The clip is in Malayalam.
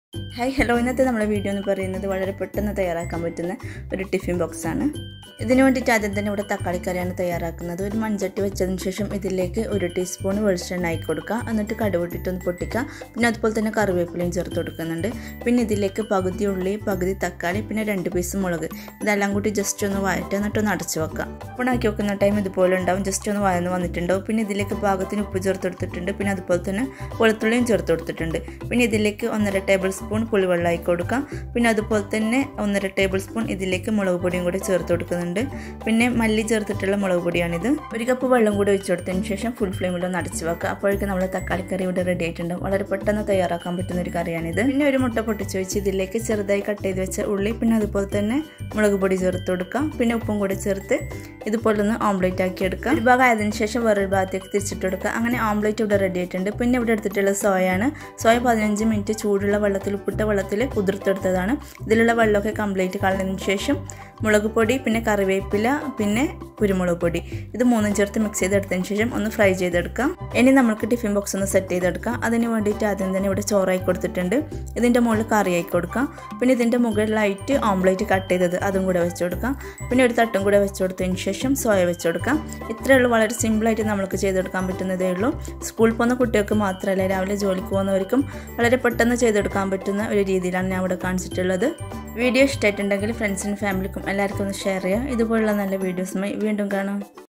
ഹായ് ഹലോ ഇന്നത്തെ നമ്മുടെ വീഡിയോ എന്ന് പറയുന്നത് വളരെ പെട്ടെന്ന് തയ്യാറാക്കാൻ പറ്റുന്ന ഒരു ടിഫിൻ ബോക്സ് ആണ് ഇതിന് വേണ്ടിയിട്ട് ആദ്യം തന്നെ ഇവിടെ തക്കാളിക്കറിയാണ് തയ്യാറാക്കുന്നത് ഒരു മൺചട്ടി വെച്ചതിന് ശേഷം ഇതിലേക്ക് ഒരു ടീസ്പൂൺ വെളിച്ചെണ്ണ ആയി കൊടുക്കുക എന്നിട്ട് കടുവിട്ടിട്ടൊന്ന് പൊട്ടിക്കുക പിന്നെ അതുപോലെ തന്നെ കറിവേപ്പിലയും ചേർത്ത് കൊടുക്കുന്നുണ്ട് പിന്നെ ഇതിലേക്ക് പകുതി ഉള്ളി പകുതി തക്കാളി പിന്നെ രണ്ട് പീസ് മുളക് ഇതെല്ലാം കൂടി ജസ്റ്റ് ഒന്ന് വഴറ്റുക എന്നിട്ട് ഒന്ന് അടച്ചു വെക്കാം ഉണാക്കി വെക്കുന്ന ടൈം ഇതുപോലെ ഉണ്ടാവും ജസ്റ്റ് ഒന്ന് വഴന്ന് വന്നിട്ടുണ്ടാവും പിന്നെ ഇതിലേക്ക് പാകത്തിന് ഉപ്പ് ചേർത്ത് കൊടുത്തിട്ടുണ്ട് പിന്നെ അതുപോലെ തന്നെ വെളുത്തുള്ളിയും ചേർത്ത് കൊടുത്തിട്ടുണ്ട് പിന്നെ ഇതിലേക്ക് ഒന്നര ടേബിൾ സ്പൂൺ പുളിവെള്ളം ആയി കൊടുക്കാം പിന്നെ അതുപോലെ തന്നെ ഒന്നര ടേബിൾ സ്പൂൺ ഇതിലേക്ക് മുളക് പൊടിയും കൂടി ചേർത്ത് കൊടുക്കുന്നുണ്ട് പിന്നെ മല്ലി ചേർത്തിട്ടുള്ള മുളക് പൊടിയാണിത് ഒരു കപ്പ് വെള്ളം കൂടി ഒഴിച്ചു കൊടുത്തതിന് ശേഷം ഫുൾ ഫ്ലെയിമിൽ ഒന്ന് അടച്ചു വെക്കുക അപ്പോഴേക്കും നമ്മൾ തക്കാളി കറി ഇവിടെ റെഡി ആയിട്ടുണ്ടാവും വളരെ പെട്ടെന്ന് തയ്യാറാക്കാൻ പറ്റുന്ന ഒരു കറിയാണിത് പിന്നെ ഒരു മുട്ട പൊട്ടിച്ച് വെച്ച് ഇതിലേക്ക് ചെറുതായി കട്ട് ചെയ്ത് വെച്ച ഉള്ളി പിന്നെ അതുപോലെ തന്നെ മുളക് പൊടി ചേർത്ത് കൊടുക്കാം പിന്നെ ഉപ്പും കൂടി ചേർത്ത് ഇതുപോലെ ഒന്ന് ഓംലേറ്റ് ആക്കി എടുക്കാം ഒരു ഭാഗം ആയതിനു ശേഷം വേറൊരു ഭാഗത്തേക്ക് തിരിച്ചിട്ട് കൊടുക്കുക അങ്ങനെ ഓംലേറ്റ് ഇവിടെ റെഡി ആയിട്ടുണ്ട് പിന്നെ ഇവിടെ എടുത്തിട്ടുള്ള സോയാണ് സോയ പതിനഞ്ച് മിനിറ്റ് ചൂടുള്ള വെള്ളത്തിൽ ഉപ്പിട്ട വെള്ളത്തിൽ കുതിർത്തെടുത്തതാണ് ഇതിലുള്ള വെള്ളമൊക്കെ കംപ്ലീറ്റ് കളഞ്ഞതിന് ശേഷം മുളക് പൊടി പിന്നെ കറിവേപ്പില പിന്നെ കുരുമുളക് പൊടി ഇത് മൂന്നും ചേർത്ത് മിക്സ് ചെയ്തെടുത്തതിന് ശേഷം ഒന്ന് ഫ്രൈ ചെയ്തെടുക്കാം ഇനി നമുക്ക് ടിഫിൻ ബോക്സ് ഒന്ന് സെറ്റ് ചെയ്തെടുക്കാം അതിന് വേണ്ടിയിട്ട് ആദ്യം തന്നെ ഇവിടെ ചോറായി കൊടുത്തിട്ടുണ്ട് ഇതിൻ്റെ മുകളിൽ കറിയായി കൊടുക്കാം പിന്നെ ഇതിൻ്റെ മുകളിലായിട്ട് ഓംലേറ്റ് കട്ട് ചെയ്തത് അതും കൂടെ വെച്ച് കൊടുക്കാം പിന്നെ ഒരു തട്ടും കൂടെ വെച്ച് കൊടുത്തതിന് ശേഷം സോയ വെച്ച് കൊടുക്കാം ഇത്രയേ ഉള്ളൂ വളരെ സിമ്പിളായിട്ട് നമുക്ക് ചെയ്തെടുക്കാൻ പറ്റുന്നതേ ഉള്ളൂ സ്കൂളിൽ പോകുന്ന കുട്ടികൾക്ക് മാത്രമല്ല രാവിലെ ജോലിക്ക് പോകുന്നവർക്കും വളരെ പെട്ടെന്ന് ചെയ്തെടുക്കാൻ പറ്റുന്ന ഒരു രീതിയിലാണ് ഞാൻ ഇവിടെ കാണിച്ചിട്ടുള്ളത് വീഡിയോ ഇഷ്ടമായിട്ടുണ്ടെങ്കിൽ ഫ്രണ്ട്സിനും ഫാമിലിക്കും എല്ലാവർക്കും ഒന്ന് ഷെയർ ചെയ്യുക ഇതുപോലുള്ള നല്ല വീഡിയോസുമായി വീണ്ടും കാണാം